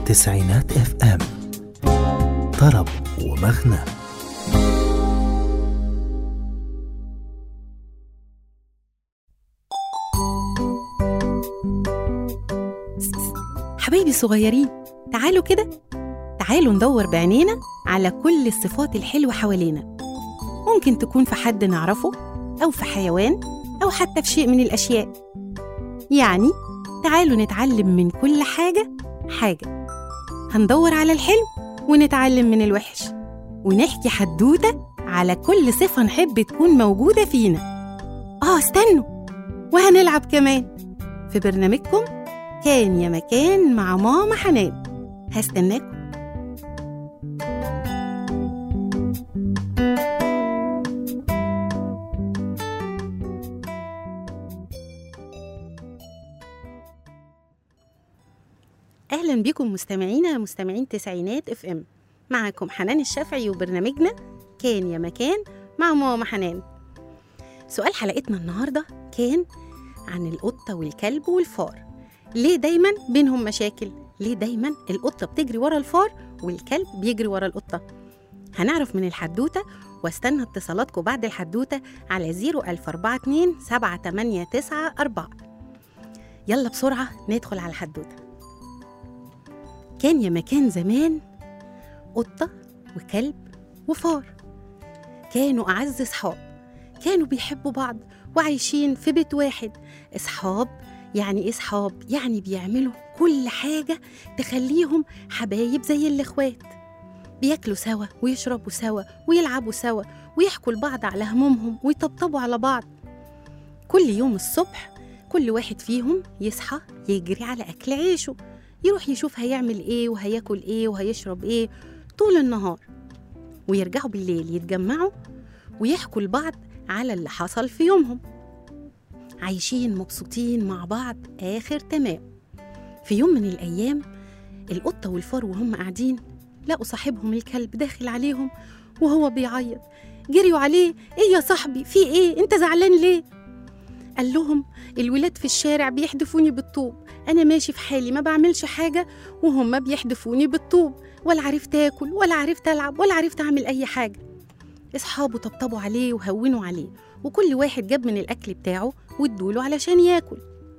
تسعينات اف ام طرب ومغنى حبايبي الصغيرين تعالوا كده تعالوا ندور بعينينا على كل الصفات الحلوة حوالينا ممكن تكون في حد نعرفه أو في حيوان أو حتى في شيء من الأشياء يعني تعالوا نتعلم من كل حاجة حاجة هندور على الحلو ونتعلم من الوحش ونحكي حدوتة على كل صفة نحب تكون موجودة فينا آه استنوا وهنلعب كمان في برنامجكم كان يا مكان مع ماما حنان هستناكم اهلا بكم مستمعينا مستمعين تسعينات اف ام معكم حنان الشافعي وبرنامجنا كان يا مكان مع ماما حنان سؤال حلقتنا النهارده كان عن القطه والكلب والفار ليه دايما بينهم مشاكل ليه دايما القطه بتجري ورا الفار والكلب بيجري ورا القطه هنعرف من الحدوته واستنى اتصالاتكم بعد الحدوته على 01042 7894 يلا بسرعه ندخل على الحدوته كان يا مكان زمان قطة وكلب وفار كانوا أعز صحاب كانوا بيحبوا بعض وعايشين في بيت واحد اصحاب يعني ايه صحاب يعني بيعملوا كل حاجة تخليهم حبايب زي الإخوات بياكلوا سوا ويشربوا سوا ويلعبوا سوا ويحكوا لبعض على همومهم ويطبطبوا على بعض كل يوم الصبح كل واحد فيهم يصحى يجري على أكل عيشه يروح يشوف هيعمل ايه وهياكل ايه وهيشرب ايه طول النهار ويرجعوا بالليل يتجمعوا ويحكوا لبعض على اللي حصل في يومهم عايشين مبسوطين مع بعض آخر تمام في يوم من الأيام القطة والفار وهم قاعدين لقوا صاحبهم الكلب داخل عليهم وهو بيعيط جريوا عليه ايه يا صاحبي في ايه انت زعلان ليه قال لهم الولاد في الشارع بيحدفوني بالطوب أنا ماشي في حالي ما بعملش حاجة وهم بيحدفوني بالطوب ولا عرفت آكل ولا عرفت ألعب ولا عرفت أعمل أي حاجة أصحابه طبطبوا عليه وهونوا عليه وكل واحد جاب من الأكل بتاعه وادوله علشان ياكل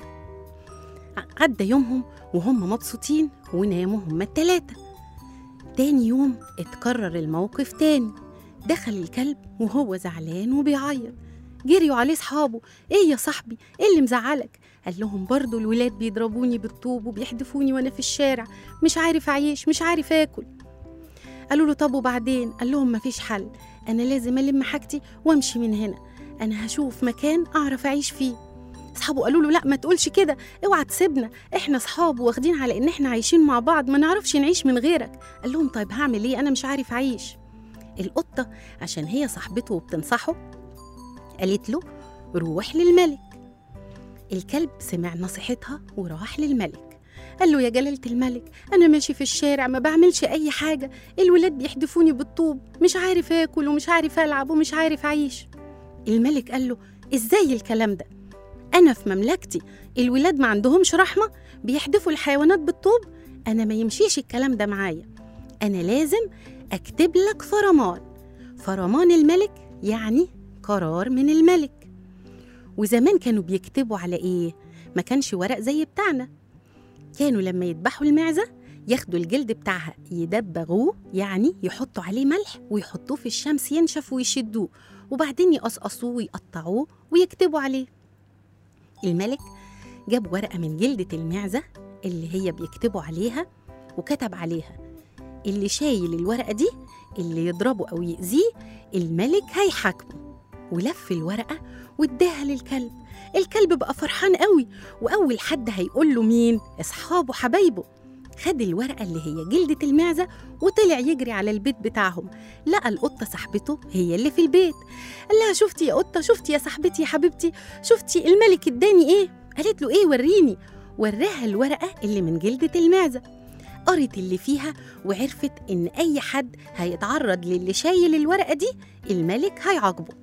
عدى يومهم وهم مبسوطين وناموا هما التلاتة تاني يوم اتكرر الموقف تاني دخل الكلب وهو زعلان وبيعيط جريوا عليه صحابه ايه يا صاحبي ايه اللي مزعلك قال لهم برضو الولاد بيضربوني بالطوب وبيحدفوني وانا في الشارع مش عارف اعيش مش عارف اكل قالوا له طب وبعدين قال لهم مفيش حل انا لازم الم حاجتي وامشي من هنا انا هشوف مكان اعرف اعيش فيه اصحابه قالوا له لا ما تقولش كده اوعى تسيبنا احنا اصحاب واخدين على ان احنا عايشين مع بعض ما نعرفش نعيش من غيرك قال لهم طيب هعمل ايه انا مش عارف اعيش القطه عشان هي صاحبته وبتنصحه قالت له روح للملك الكلب سمع نصيحتها وراح للملك قال له يا جلالة الملك أنا ماشي في الشارع ما بعملش أي حاجة الولاد بيحدفوني بالطوب مش عارف آكل ومش عارف ألعب ومش عارف أعيش الملك قال له إزاي الكلام ده أنا في مملكتي الولاد ما عندهمش رحمة بيحدفوا الحيوانات بالطوب أنا ما يمشيش الكلام ده معايا أنا لازم أكتب لك فرمان فرمان الملك يعني قرار من الملك وزمان كانوا بيكتبوا على ايه ما كانش ورق زي بتاعنا كانوا لما يذبحوا المعزة ياخدوا الجلد بتاعها يدبغوه يعني يحطوا عليه ملح ويحطوه في الشمس ينشف ويشدوه وبعدين يقصقصوه ويقطعوه ويكتبوا عليه الملك جاب ورقة من جلدة المعزة اللي هي بيكتبوا عليها وكتب عليها اللي شايل الورقة دي اللي يضربه أو يأذيه الملك هيحاكمه ولف الورقة واداها للكلب الكلب بقى فرحان قوي وأول حد هيقول له مين أصحابه حبايبه خد الورقة اللي هي جلدة المعزة وطلع يجري على البيت بتاعهم لقى القطة صاحبته هي اللي في البيت قال لها شفتي يا قطة شفتي يا صاحبتي يا حبيبتي شفتي الملك اداني ايه قالت له ايه وريني وراها الورقة اللي من جلدة المعزة قرت اللي فيها وعرفت إن أي حد هيتعرض للي شايل الورقة دي الملك هيعاقبه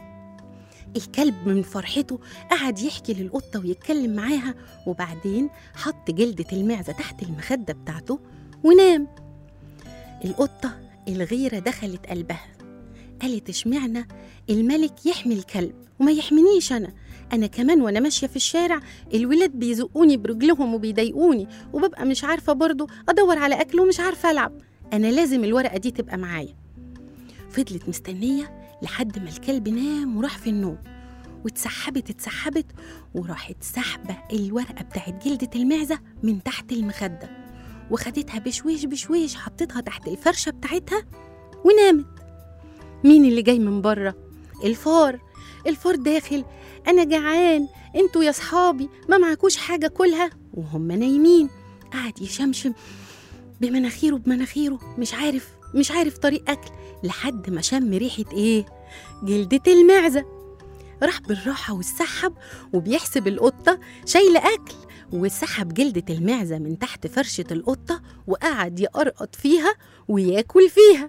الكلب من فرحته قعد يحكي للقطة ويتكلم معاها وبعدين حط جلدة المعزة تحت المخدة بتاعته ونام القطة الغيرة دخلت قلبها قالت اشمعنى الملك يحمي الكلب وما يحمينيش أنا أنا كمان وأنا ماشية في الشارع الولاد بيزقوني برجلهم وبيضايقوني وببقى مش عارفة برضو أدور على أكل ومش عارفة ألعب أنا لازم الورقة دي تبقى معايا فضلت مستنية لحد ما الكلب نام وراح في النوم واتسحبت اتسحبت وراحت سحبة الورقة بتاعت جلدة المعزة من تحت المخدة وخدتها بشويش بشويش حطيتها تحت الفرشة بتاعتها ونامت مين اللي جاي من بره الفار الفار داخل انا جعان انتوا يا صحابي ما معكوش حاجه كلها وهم نايمين قعد يشمشم بمناخيره بمناخيره مش عارف مش عارف طريق اكل لحد ما شم ريحه ايه جلدة المعزة راح بالراحة والسحب وبيحسب القطة شايلة أكل وسحب جلدة المعزة من تحت فرشة القطة وقعد يقرقط فيها وياكل فيها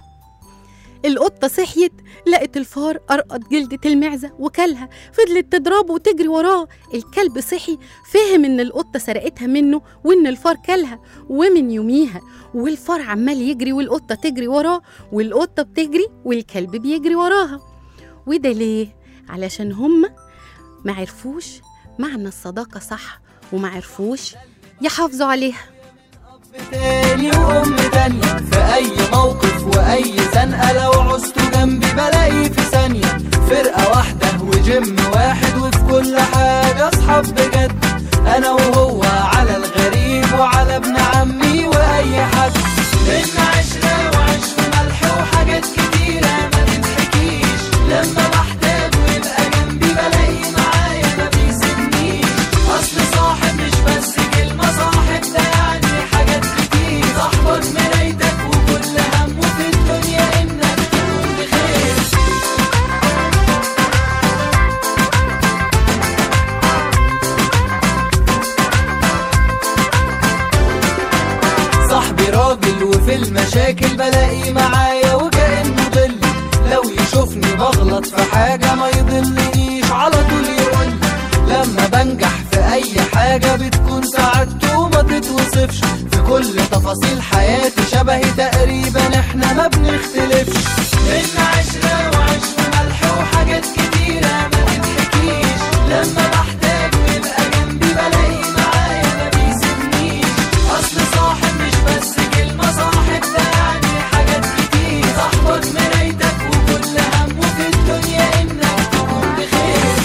القطة صحيت لقت الفار قرقط جلدة المعزة وكلها فضلت تضربه وتجري وراه الكلب صحي فهم ان القطة سرقتها منه وان الفار كلها ومن يوميها والفار عمال يجري والقطة تجري وراه والقطة بتجري والكلب بيجري وراها وده ليه؟ علشان هما ما عرفوش معنى الصداقة صح وما عرفوش يحافظوا عليها تاني وأم تانية في أي موقف وأي زنقة لو عزتوا جنبي بلاقي في ثانية فرقة واحدة وجيم واحد وفي كل حاجة أصحاب بجد أنا وهو على الغريب وعلى ابن عمي وأي حد بينا عشرة وعيش وملح وحاجات كتيرة ما تتحكيش لما بحتاج ويبقى جنبي بلاقي معايا ما بيسيبنيش أصل صاحب مش بس كلمة صاحب ده يعني حاجات كتير صاحبك مرايتك وكل همه في الدنيا إنك تكون بخير صاحبي راجل وفي المشاكل بلاقي معايا وكأنه ظل لو يشوفني بغلط في حاجة ما يضلنيش على طول يقول لما بنجح في أي حاجة بتكون سعادته ما تتوصفش في كل تفاصيل حياتي شبهي تقريبا احنا ما بنختلفش بينا عشرة وعيش وملح وحاجات كتيرة ما تتحكيش لما بحتاج ويبقى جنبي بلاقي معايا ما بيسيبنيش أصل صاحب مش بس كلمة صاحب ده يعني حاجات كتير صاحبك مرايتك وكل همه في الدنيا إنك تكون بخير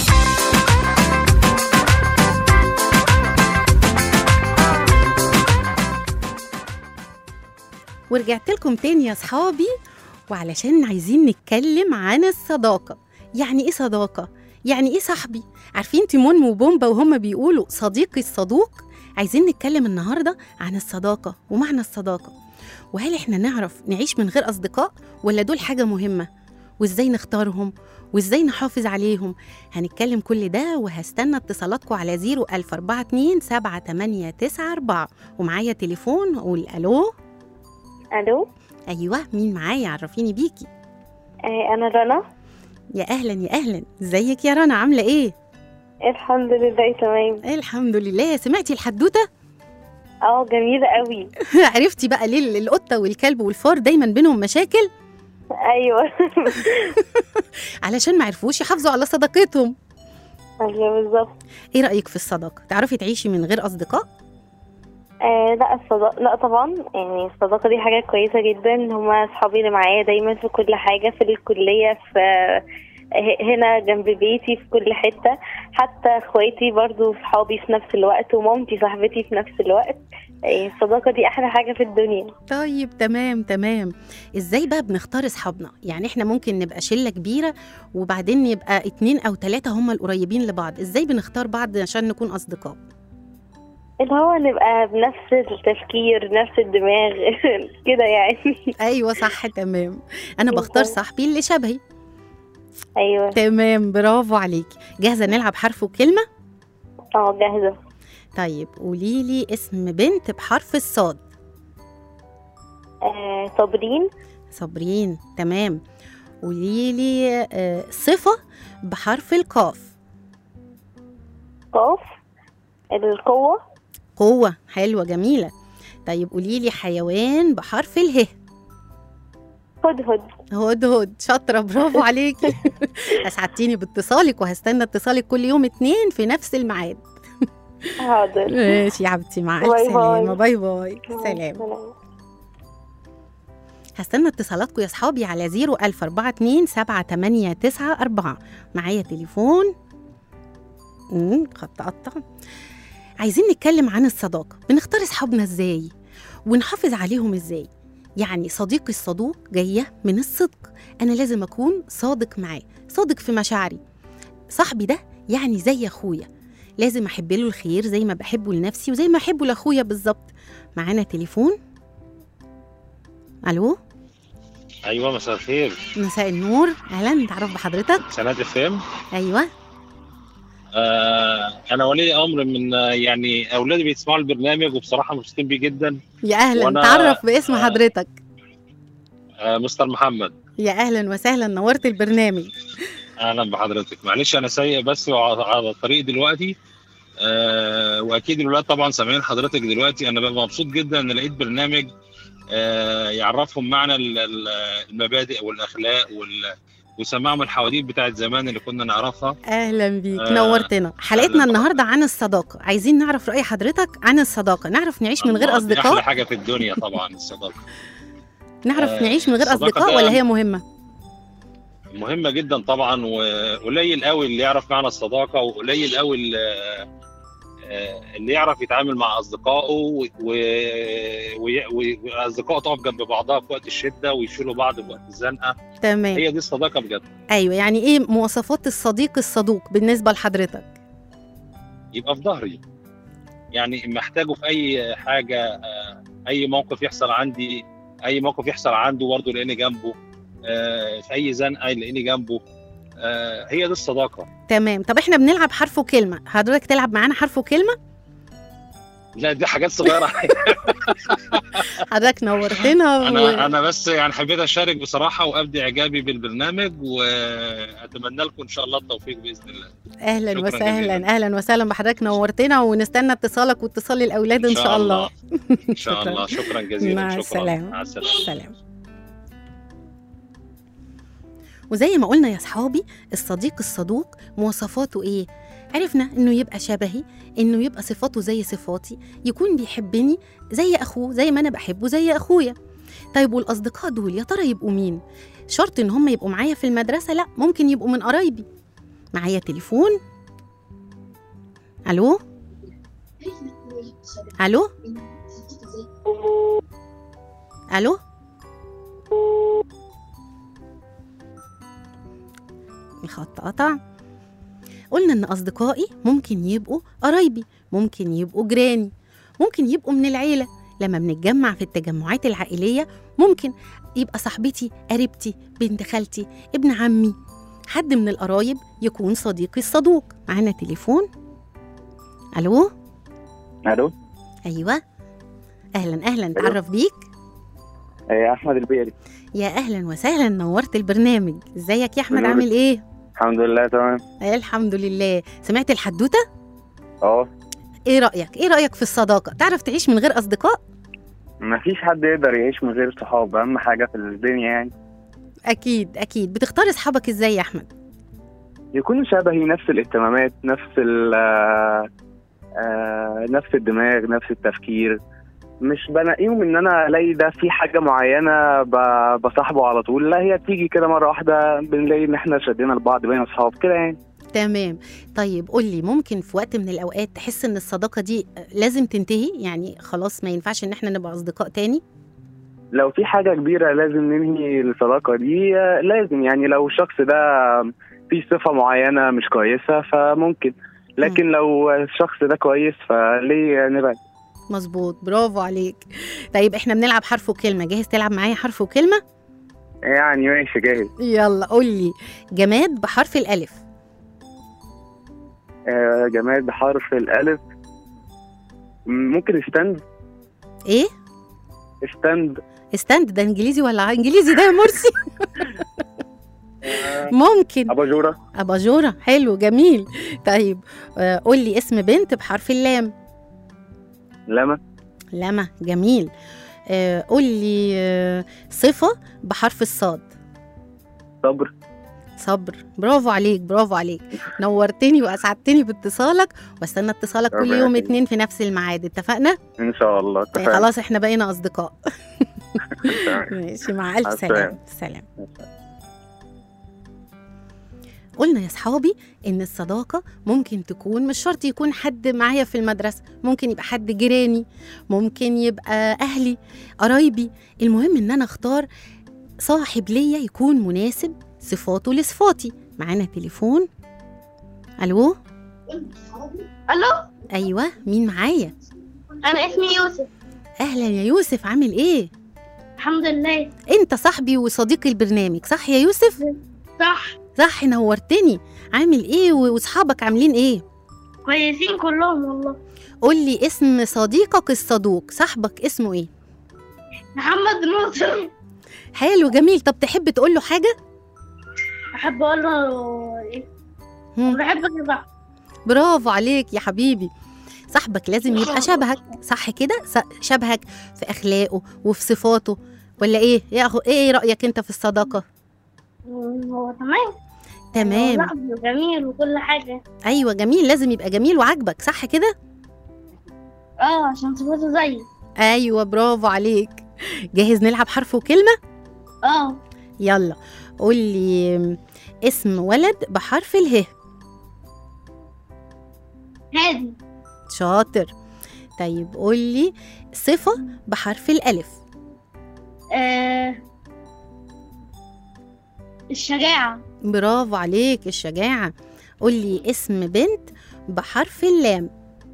ورجعت لكم تاني يا صحابي وعلشان عايزين نتكلم عن الصداقة يعني ايه صداقة؟ يعني ايه صاحبي؟ عارفين تيمون وبومبا وهما بيقولوا صديقي الصدوق؟ عايزين نتكلم النهاردة عن الصداقة ومعنى الصداقة وهل احنا نعرف نعيش من غير أصدقاء ولا دول حاجة مهمة؟ وازاي نختارهم؟ وازاي نحافظ عليهم؟ هنتكلم كل ده وهستنى اتصالاتكم على 01042 7894 ومعايا تليفون أقول ألو الو ايوه مين معايا عرفيني بيكي آه انا رنا يا اهلا يا اهلا ازيك يا رنا عامله ايه الحمد لله تمام الحمد لله سمعتي الحدوته اه جميله قوي عرفتي بقى ليه ال- القطه والكلب والفار دايما بينهم مشاكل ايوه علشان ما عرفوش يحافظوا على صداقتهم ايوه بالظبط ايه رايك في الصداقه تعرفي تعيشي من غير اصدقاء آه لا الصداقة لا طبعا يعني الصداقة دي حاجة كويسة جدا هما أصحابي اللي معايا دايما في كل حاجة في الكلية في ه- هنا جنب بيتي في كل حتة حتى اخواتي برضو صحابي في نفس الوقت ومامتي صاحبتي في نفس الوقت آه، الصداقة دي أحلى حاجة في الدنيا طيب تمام تمام ازاي بقى بنختار اصحابنا يعني احنا ممكن نبقى شله كبيره وبعدين يبقى اتنين او تلاته هم القريبين لبعض ازاي بنختار بعض عشان نكون اصدقاء اللي هو نبقى بنفس التفكير نفس الدماغ كده يعني ايوه صح تمام انا بختار بالظبط. صاحبي اللي شبهي أيوه تمام برافو عليكي جاهزه نلعب حرف وكلمه اه جاهزة طيب قولي لي اسم بنت بحرف الصاد آه صابرين صابرين تمام قولي لي آه، صفة بحرف القاف قاف القوة قوة حلوة جميلة طيب قولي لي حيوان بحرف اله هدهد هدهد شاطرة برافو عليكي أسعدتيني باتصالك وهستنى اتصالك كل يوم اتنين في نفس الميعاد حاضر ماشي يا حبيبتي مع ألف باي باي. سلامة باي باي سلام سلام هستنى اتصالاتكم يا صحابي على 01042 7894 معايا تليفون امم خط قطع عايزين نتكلم عن الصداقة بنختار اصحابنا ازاي ونحافظ عليهم ازاي يعني صديقي الصدوق جاية من الصدق أنا لازم أكون صادق معاه صادق في مشاعري صاحبي ده يعني زي أخويا لازم أحب له الخير زي ما بحبه لنفسي وزي ما أحبه لأخويا بالظبط معانا تليفون ألو ايوه مساء الخير مساء النور اهلا نتعرف بحضرتك سناد اف ام ايوه آه انا ولي امر من آه، يعني اولادي بيسمعوا البرنامج وبصراحه مبسوطين بيه جدا يا اهلا وأنا- تعرف باسم آه. حضرتك آه مستر محمد يا اهلا وسهلا نورت البرنامج اهلا بحضرتك معلش انا سايق بس وع- على الطريق دلوقتي آه واكيد الولاد طبعا سامعين حضرتك دلوقتي انا ببقى مبسوط جدا ان لقيت برنامج آه يعرفهم معنى ال- ال- المبادئ والاخلاق وال وسمعهم الحواديت بتاعت زمان اللي كنا نعرفها اهلا بيك آه، نورتنا حلقتنا أهلاً النهارده عن الصداقه عايزين نعرف راي حضرتك عن الصداقه نعرف نعيش من غير الله، دي احلى اصدقاء حاجه في الدنيا طبعا الصداقه نعرف آه، نعيش من غير الصداقة اصدقاء ده- ولا هي مهمه مهمه جدا طبعا وقليل قوي اللي يعرف معنى الصداقه وقليل قوي اللي, آه، اللي يعرف يتعامل مع اصدقائه و- و- و- و- واصدقائه تقف جنب بعضها في وقت الشده ويشيلوا بعض في وقت الزنقه تمام هي دي الصداقه بجد ايوه يعني ايه مواصفات الصديق الصدوق بالنسبه لحضرتك يبقى في ظهري يعني محتاجه في اي حاجه آه، اي موقف يحصل عندي اي موقف يحصل عنده برضه لاني جنبه آه، في اي زنقه لاني جنبه آه، هي دي الصداقه تمام طب احنا بنلعب حرف وكلمه حضرتك تلعب معانا حرف وكلمه لا دي حاجات صغيره حضرتك نورتنا و... انا انا بس يعني حبيت اشارك بصراحه وابدي اعجابي بالبرنامج واتمنى لكم ان شاء الله التوفيق باذن الله اهلا شكراً وسهلا جزيلاً. اهلا وسهلا بحضرتك نورتنا ونستنى اتصالك واتصال الاولاد ان شاء الله ان شاء شكراً. الله شكرا جزيلا مع شكرا السلامة. مع السلامه سلام وزي ما قلنا يا صحابي الصديق الصدوق مواصفاته ايه عرفنا انه يبقى شبهي انه يبقى صفاته زي صفاتي يكون بيحبني زي اخوه زي ما انا بحبه زي اخويا طيب والاصدقاء دول يا ترى يبقوا مين شرط ان هم يبقوا معايا في المدرسه لا ممكن يبقوا من قرايبي معايا تليفون الو الو الو الخط قطع قلنا ان اصدقائي ممكن يبقوا قرايبي ممكن يبقوا جيراني ممكن يبقوا من العيله لما بنتجمع في التجمعات العائليه ممكن يبقى صاحبتي قريبتي بنت خالتي ابن عمي حد من القرايب يكون صديقي الصدوق معانا تليفون الو الو ايوه اهلا اهلا تعرف بيك يا احمد البيري يا اهلا وسهلا نورت البرنامج ازيك يا احمد بنورك. عامل ايه الحمد لله تمام الحمد لله سمعت الحدوته اه ايه رايك ايه رايك في الصداقه تعرف تعيش من غير اصدقاء مفيش حد يقدر يعيش من غير صحاب اهم حاجه في الدنيا يعني اكيد اكيد بتختار اصحابك ازاي يا احمد يكونوا شبهي نفس الاهتمامات نفس ال آه، آه، نفس الدماغ نفس التفكير مش بنقيهم ان انا الاقي ده في حاجه معينه ب- بصاحبه على طول لا هي بتيجي كده مره واحده بنلاقي ان احنا شدينا لبعض بين اصحاب كده يعني تمام طيب قول لي ممكن في وقت من الاوقات تحس ان الصداقه دي لازم تنتهي يعني خلاص ما ينفعش ان احنا نبقى اصدقاء تاني لو في حاجة كبيرة لازم ننهي الصداقة دي آه، لازم يعني لو الشخص ده في صفة معينة مش كويسة فممكن لكن لو الشخص ده كويس فليه نبعد مظبوط برافو عليك طيب احنا بنلعب حرف وكلمه جاهز تلعب معايا حرف وكلمه يعني ماشي جاهز يلا قول لي جماد بحرف الالف آه، جماد بحرف الألف ممكن ستاند ايه ستاند استند ده انجليزي ولا انجليزي ده يا مرسي ممكن أباجورة اباجوره حلو جميل طيب آه، قول لي اسم بنت بحرف اللام لما لما جميل آه قول لي آه صفة بحرف الصاد صبر صبر برافو عليك برافو عليك نورتني واسعدتني باتصالك واستنى اتصالك كل ربنا يوم يخليك. اتنين في نفس الميعاد اتفقنا ان شاء الله آه، اتفقنا خلاص احنا بقينا اصدقاء تمام. ماشي مع الف مع سلامه سلام قلنا يا صحابي ان الصداقه ممكن تكون مش شرط يكون حد معايا في المدرسه ممكن يبقى حد جيراني ممكن يبقى اهلي قرايبي المهم ان انا اختار صاحب ليا يكون مناسب صفاته لصفاتي معانا تليفون الو الو ايوه مين معايا انا اسمي يوسف اهلا يا يوسف عامل ايه الحمد لله انت صاحبي وصديق البرنامج صح يا يوسف صح صح نورتني عامل ايه و- واصحابك عاملين ايه كويسين كلهم والله قول لي اسم صديقك الصدوق صاحبك اسمه ايه محمد ناصر حلو جميل طب تحب تقول له حاجه احب اقول له إيه؟ هم، بحبك يا صاحبي برافو عليك يا حبيبي صاحبك لازم يبقى شبهك صح كده س- شبهك في اخلاقه وفي صفاته ولا ايه يا أخو ايه رايك انت في الصداقه هو تمام تمام هو صاحبي جميل وكل حاجة ايوه جميل لازم يبقى جميل وعاجبك صح كده اه عشان صفاته زيي ايوه برافو عليك جاهز نلعب حرف وكلمه اه يلا قول لي اسم ولد بحرف اله هادي شاطر طيب قول لي صفة بحرف الألف آه الشجاعة برافو عليك الشجاعة قول لي اسم بنت بحرف اللام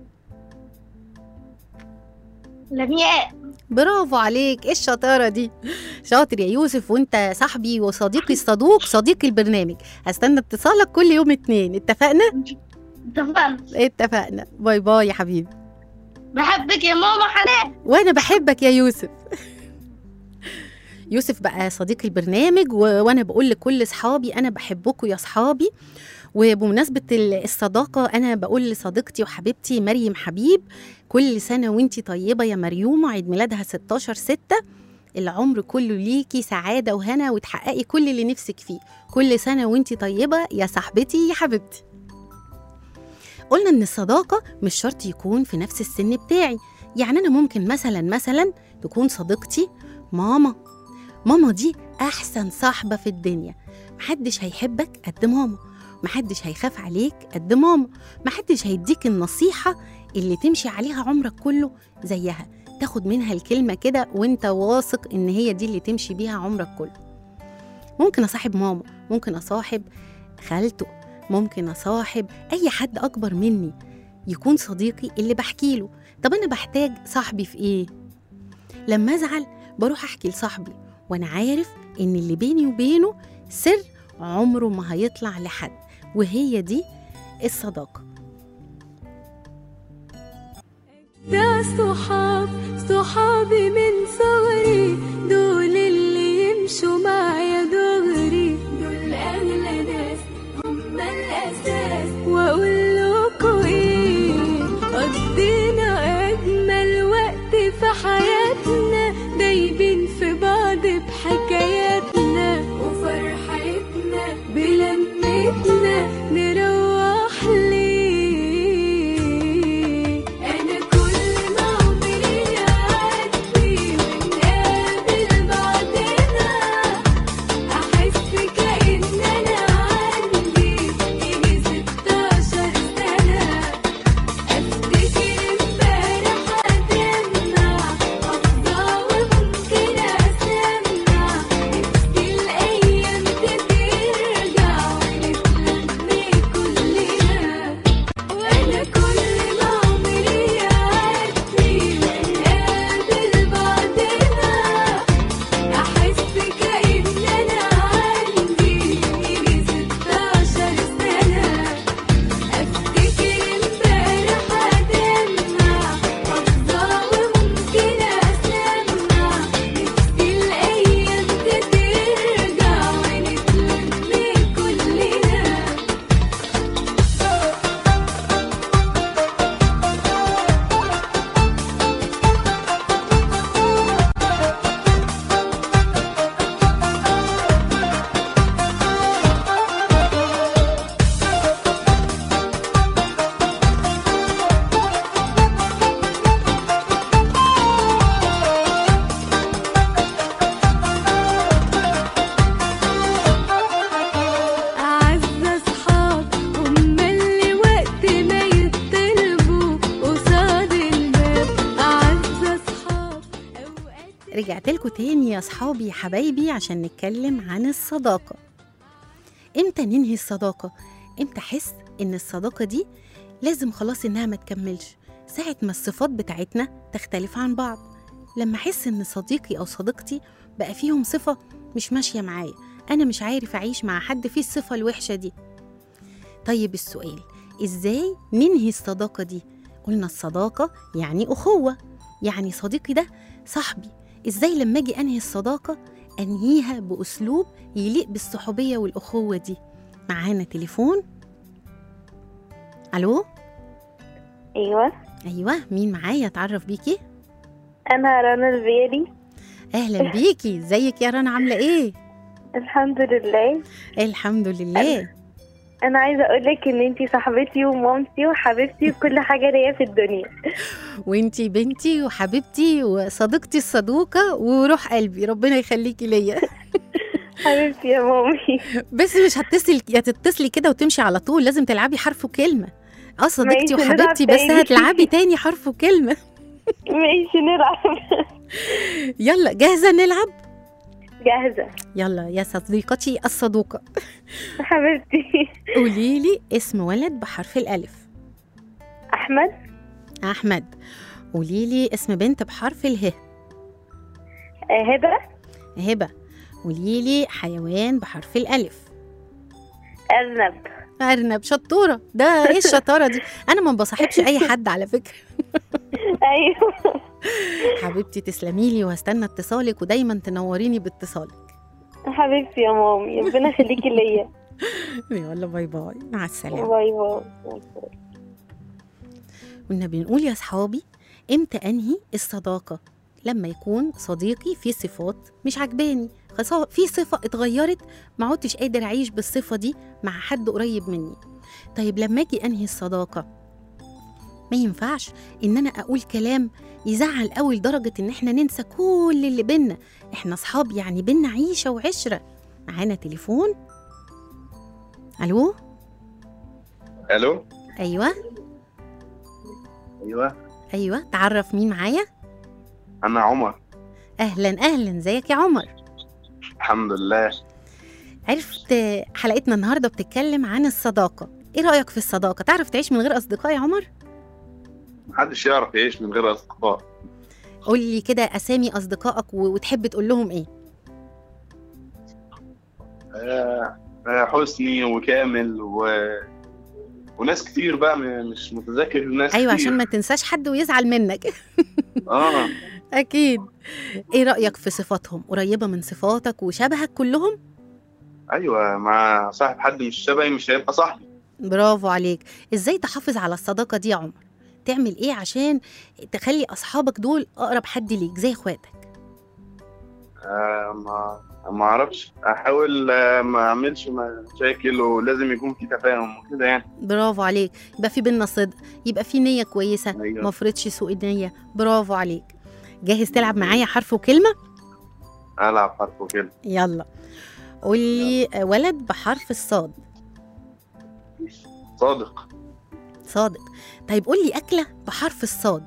لمياء برافو عليك ايه الشطارة دي شاطر يا يوسف وانت صاحبي وصديقي الصدوق صديق البرنامج هستنى اتصالك كل يوم اتنين اتفقنا اتفقنا اتفقنا باي باي يا حبيبي بحبك يا ماما حنان وانا بحبك يا يوسف يوسف بقى صديق البرنامج و... وانا بقول لكل اصحابي انا بحبكم يا اصحابي وبمناسبة ال- الصداقة أنا بقول لصديقتي وحبيبتي مريم حبيب كل سنة وانتي طيبة يا مريومة عيد ميلادها 16 ستة العمر كله ليكي سعادة وهنا وتحققي كل اللي نفسك فيه كل سنة وانتي طيبة يا صاحبتي يا حبيبتي قلنا ان الصداقة مش شرط يكون في نفس السن بتاعي يعني انا ممكن مثلا مثلا تكون صديقتي ماما ماما دي احسن صاحبة في الدنيا محدش هيحبك قد ماما محدش هيخاف عليك قد ماما محدش هيديك النصيحة اللي تمشي عليها عمرك كله زيها تاخد منها الكلمة كده وانت واثق ان هي دي اللي تمشي بيها عمرك كله ممكن اصاحب ماما ممكن اصاحب خالته ممكن اصاحب اي حد اكبر مني يكون صديقي اللي بحكي له طب انا بحتاج صاحبي في ايه لما ازعل بروح احكي لصاحبي وانا عارف ان اللي بيني وبينه سر عمره ما هيطلع لحد وهي دي الصداقه ده صحاب صحابي من صغري دول اللي يمشوا معايا دغري دول اغلى ناس هم الاساس واقول لكم ايه قضينا اجمل وقت في حياتنا دايبين في بعض بحكاياتنا وفرحتنا بلمتنا نروح ليه انا كل ما عمري يعدي ونقابل بعضنا احس كأن انا عندي يجي ستاشر سنة افتكر امبارح هتمنع رجعت لكم تاني يا صحابي يا حبايبي عشان نتكلم عن الصداقة امتى ننهي الصداقة امتى احس ان الصداقة دي لازم خلاص انها ما تكملش ساعة ما الصفات بتاعتنا تختلف عن بعض لما احس ان صديقي او صديقتي بقى فيهم صفة مش ماشية معايا انا مش عارف اعيش مع حد فيه الصفة الوحشة دي طيب السؤال ازاي ننهي الصداقة دي قلنا الصداقة يعني أخوة يعني صديقي ده صاحبي ازاي لما اجي انهي الصداقة انهيها بأسلوب يليق بالصحوبية والأخوة دي معانا تليفون الو ايوه ايوه مين معايا اتعرف بيكي انا رنا البيلي اهلا بيكي ازيك يا رنا عامله ايه الحمد لله الحمد لله انا عايزه اقول لك ان انتي صاحبتي ومامتي وحبيبتي وكل حاجه ليا في الدنيا وانتي بنتي وحبيبتي وصديقتي الصدوقه وروح قلبي ربنا يخليكي ليا حبيبتي يا مامي بس مش هتتصل يا تتصلي كده وتمشي على طول لازم تلعبي حرف وكلمه اه صديقتي ماشي، نلعب وحبيبتي بس تاني. هتلعبي تاني حرف وكلمه ماشي نلعب يلا جاهزه نلعب جاهزه يلا يا صديقتي الصدوقه حبيبتي قولي لي اسم ولد بحرف الالف احمد احمد قولي لي اسم بنت بحرف اله آه، هبه هبه قولي لي حيوان بحرف الالف ارنب ارنب شطوره ده ايه الشطاره دي انا ما بصاحبش اي حد على فكره ايوه حبيبتي تسلمي لي وهستنى اتصالك ودايما تنوريني باتصالك حبيبتي يا مامي ربنا يخليكي ليا يلا باي باي مع السلامه باي باي كنا بنقول يا صحابي امتى انهي الصداقه لما يكون صديقي فيه صفات مش عجباني خلاص هو في صفه اتغيرت ما عدتش قادر اعيش بالصفه دي مع حد قريب مني طيب لما اجي انهي الصداقه ما ينفعش ان انا اقول كلام يزعل قوي لدرجه ان احنا ننسى كل اللي بينا احنا اصحاب يعني بينا عيشه وعشره معانا تليفون الو الو ايوه ايوه ايوه تعرف مين معايا انا عمر اهلا اهلا ازيك يا عمر الحمد لله عرفت حلقتنا النهارده بتتكلم عن الصداقه ايه رايك في الصداقه تعرف تعيش من غير اصدقاء يا عمر محدش يعرف يعيش من غير اصدقاء قول لي كده اسامي اصدقائك و- وتحب تقول لهم ايه آه، آه، حسني وكامل و... وناس كتير بقى م- مش متذكر ناس ايوه كتير. عشان ما تنساش حد ويزعل منك اه اكيد ايه رايك في صفاتهم قريبه من صفاتك وشبهك كلهم ايوه مع صاحب حد مش شبهي مش هيبقى صاحبي برافو عليك ازاي تحافظ على الصداقه دي يا عمر تعمل ايه عشان تخلي اصحابك دول اقرب حد ليك زي اخواتك آه ما ما اعرفش احاول آه، ما اعملش مشاكل ولازم يكون في تفاهم وكده يعني برافو عليك يبقى في بينا صدق يبقى في نية كويسة أيوة. ما فرضش سوء النية برافو عليك جاهز تلعب معايا حرف وكلمة العب حرف وكده يلا قول لي ولد بحرف الصاد صادق صادق طيب قول لي أكلة بحرف الصاد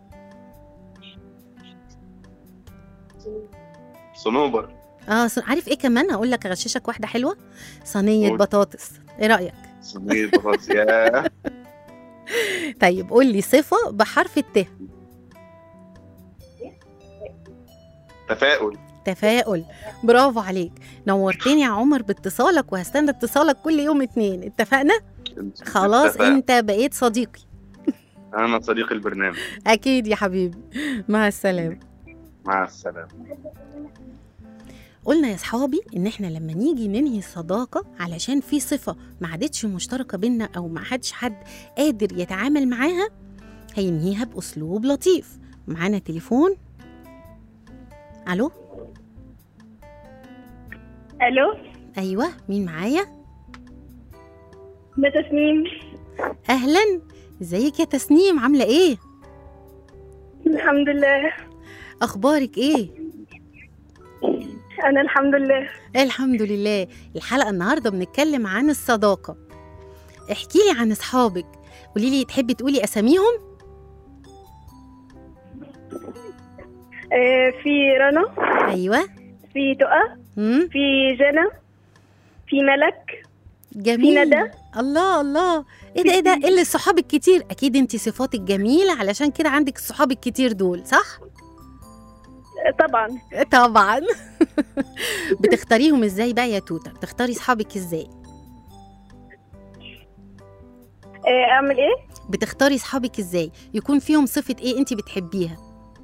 صنوبر اه ص- عارف ايه كمان هقول لك اغششك واحدة حلوة صينية قول. بطاطس ايه رأيك صينية بطاطس ياه طيب قول لي صفة بحرف الت تفاؤل تفاؤل برافو عليك نورتني يا عمر باتصالك وهستنى اتصالك كل يوم اتنين اتفقنا خلاص اتفقنا. انت بقيت صديقي انا صديق البرنامج اكيد يا حبيبي مع السلامه مع السلامة قلنا يا صحابي ان احنا لما نيجي ننهي الصداقه علشان في صفه ما عادتش مشتركه بينا او ما حدش حد قادر يتعامل معاها هينهيها باسلوب لطيف معانا تليفون الو الو ايوه مين معايا ده تسنيم اهلا ازيك يا تسنيم عامله ايه الحمد لله اخبارك ايه انا الحمد لله الحمد لله الحلقه النهارده بنتكلم عن الصداقه احكي لي عن اصحابك قولي لي تحبي تقولي اساميهم آه، في رنا ايوه في تقى مم. في جنى في ملك جميل في ندى. الله الله ايه ده ايه ده ايه اللي الصحاب الكتير اكيد انت صفاتك جميله علشان كده عندك الصحاب الكتير دول صح آه، طبعا طبعا بتختاريهم ازاي بقى يا توته بتختاري اصحابك ازاي آه، اعمل ايه بتختاري اصحابك ازاي يكون فيهم صفه ايه انت بتحبيها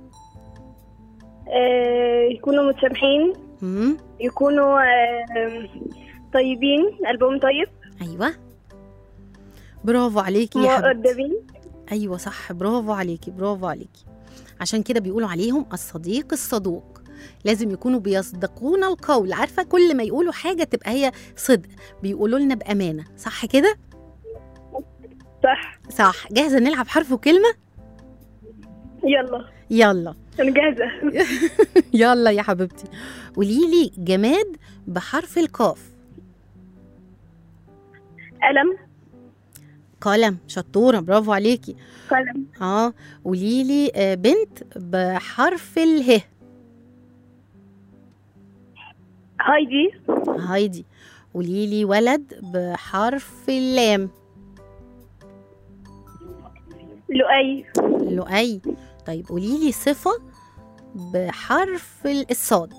آه، يكونوا متسامحين امم يكونوا آه، طيبين قلبهم طيب ايوه برافو عليكي يا حبيبتي مؤدبين ايوه صح برافو عليكي برافو عليكي عشان كده بيقولوا عليهم الصديق الصدوق لازم يكونوا بيصدقون القول عارفه كل ما يقولوا حاجه تبقى هي صدق بيقولوا لنا بامانه صح كده صح صح جاهزه نلعب حرف وكلمه يلا يلا انا جاهزه يلا يا حبيبتي قولي لي جماد بحرف القاف قلم قلم شطوره برافو عليكي قلم اه قولي لي آه، بنت بحرف اله هايدي هايدي قولي لي ولد بحرف اللام لؤي لؤي طيب قولي لي صفة بحرف ال- الصاد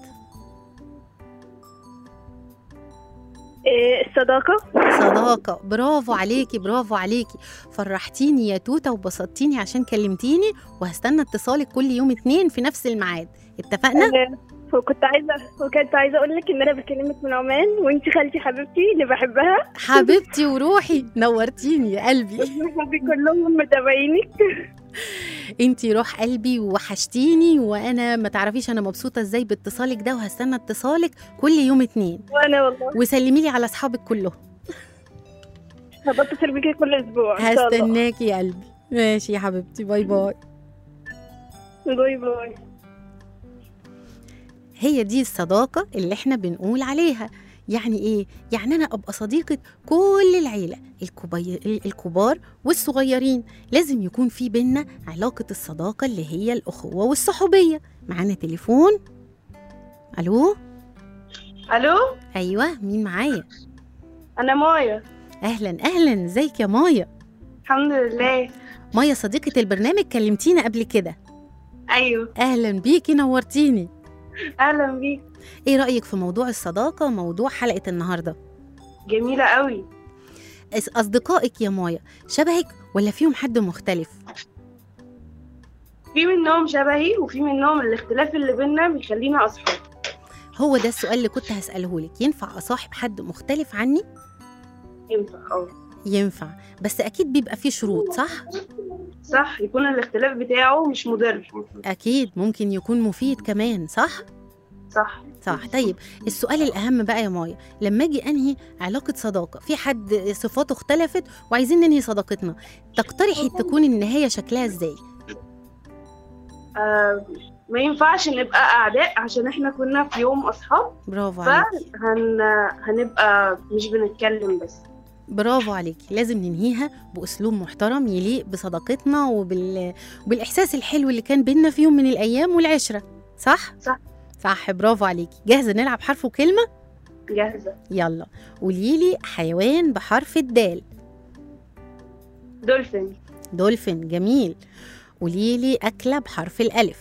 آه، الصداقه صداقة برافو عليكي برافو عليكي فرحتيني يا توتة وبسطتيني عشان كلمتيني وهستنى اتصالك كل يوم اتنين في نفس الميعاد اتفقنا؟ آه، وكنت عايزه وكنت عايزه اقول لك ان انا بكلمك من عمان وانت خالتي حبيبتي اللي بحبها حبيبتي وروحي نورتيني يا قلبي صحابي كلهم متابعينك انتي روح قلبي ووحشتيني وانا ما تعرفيش انا مبسوطة ازاي باتصالك ده وهستنى اتصالك كل يوم اتنين وانا والله وسلمي لي على اصحابك كلهم هبتصل بيكي كل اسبوع ان شاء الله هستناكي يا قلبي ماشي يا حبيبتي باي باي باي باي هي دي الصداقة اللي احنا بنقول عليها يعني ايه؟ يعني انا ابقى صديقة كل العيلة الكبي... الكبار والصغيرين لازم يكون في بينا علاقة الصداقة اللي هي الأخوة والصحوبية معانا تليفون ألو الو أيوة مين معايا؟ انا مايا أهلا أهلا ازيك يا مايا الحمد لله مايا صديقة البرنامج كلمتينا قبل كده ايوه أهلا بيكي نورتيني اهلا بيك ايه رأيك في موضوع الصداقة وموضوع حلقة النهاردة؟ جميله قوي أس- أصدقائك يا مايا شبهك ولا فيهم حد مختلف؟ في منهم شبهي وفي منهم الاختلاف اللي بينا بيخلينا اصحاب هو ده السؤال اللي كنت هسأله لك ينفع أصاحب حد مختلف عني؟ ينفع اه ينفع بس أكيد بيبقى فيه شروط صح؟ صح يكون الاختلاف بتاعه مش مضر أكيد ممكن يكون مفيد كمان صح؟ صح صح طيب السؤال الأهم بقى يا مايا لما أجي أنهي علاقة صداقة في حد صفاته اختلفت وعايزين ننهي صداقتنا تقترحي تكون النهاية شكلها إزاي؟ آه ما ينفعش نبقى اعداء عشان احنا كنا في يوم اصحاب برافو عليكي فهن هنبقى مش بنتكلم بس برافو عليكي لازم ننهيها بأسلوب محترم يليق بصداقتنا وبال... وبالإحساس الحلو اللي كان بينا في يوم من الأيام والعشرة صح؟ صح. صح برافو عليكي جاهزة نلعب حرف وكلمة؟ جاهزه يلا قوليلي حيوان بحرف الدال دولفين دولفين جميل قوليلي أكلة بحرف الألف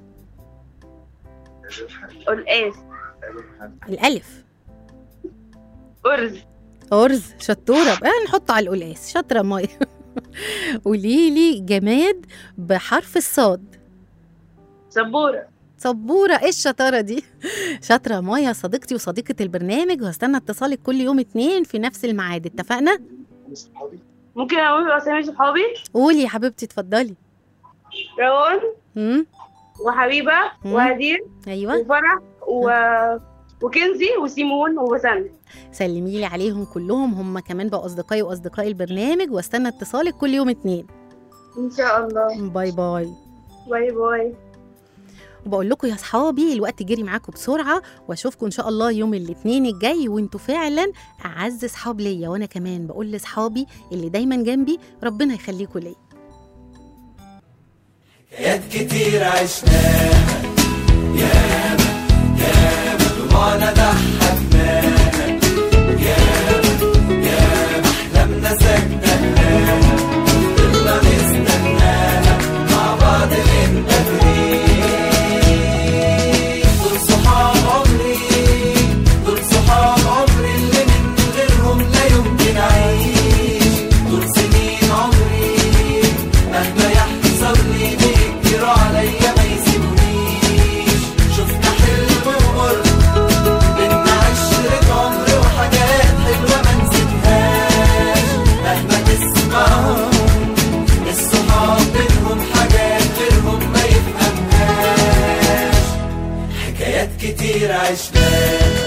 قلقاس الألف ارز أرز شطورة بقى نحط على القلقاس شاطرة مايا قوليلي جماد بحرف الصاد سبوره سبورة ايه الشطارة دي؟ شاطرة مايا صديقتي وصديقة البرنامج وهستنى اتصالك كل يوم اتنين في نفس الميعاد اتفقنا؟ ممكن اقول اسامي صحابي قولي يا حبيبتي اتفضلي روان امم وحبيبه مم. وهدير ايوه وفرح و... وكنزي وسيمون وبسنت سلمي لي عليهم كلهم هم كمان بقوا اصدقائي واصدقائي البرنامج واستنى اتصالك كل يوم اتنين ان شاء الله باي باي باي باي وبقول لكم يا اصحابي الوقت جري معاكم بسرعه واشوفكم ان شاء الله يوم الاثنين الجاي وانتوا فعلا اعز اصحاب ليا وانا كمان بقول لاصحابي اللي دايما جنبي ربنا يخليكم ليا حكايات كتير عشناها ياما ياما دموعنا ضحكناها ياما ياما أحلامنا سكناها فضلنا نستناها مع بعض من بدري دول صحاب عمري دول صحاب عمري اللي من غيرهم لا يمكن أعيش دول سنين عمري مهما يحصل لي بيكتروا عليا ما يسيبونيش شفنا حلم ومر بينا عشرة عمر وحاجات حلوة ما نسيبهاش مهما تسمعهم الصحاب بينهم حاجات غيرهم ما يفهمهاش حكايات كتير عشناها